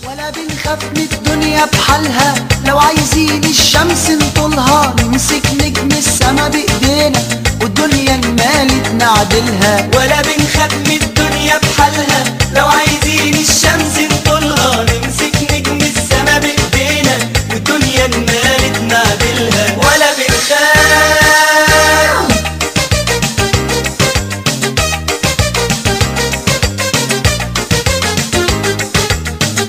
ولا بنخاف من الدنيا بحالها لو عايزين الشمس نطولها نمسك نجم السما بايدينا والدنيا المالت نعدلها ولا بن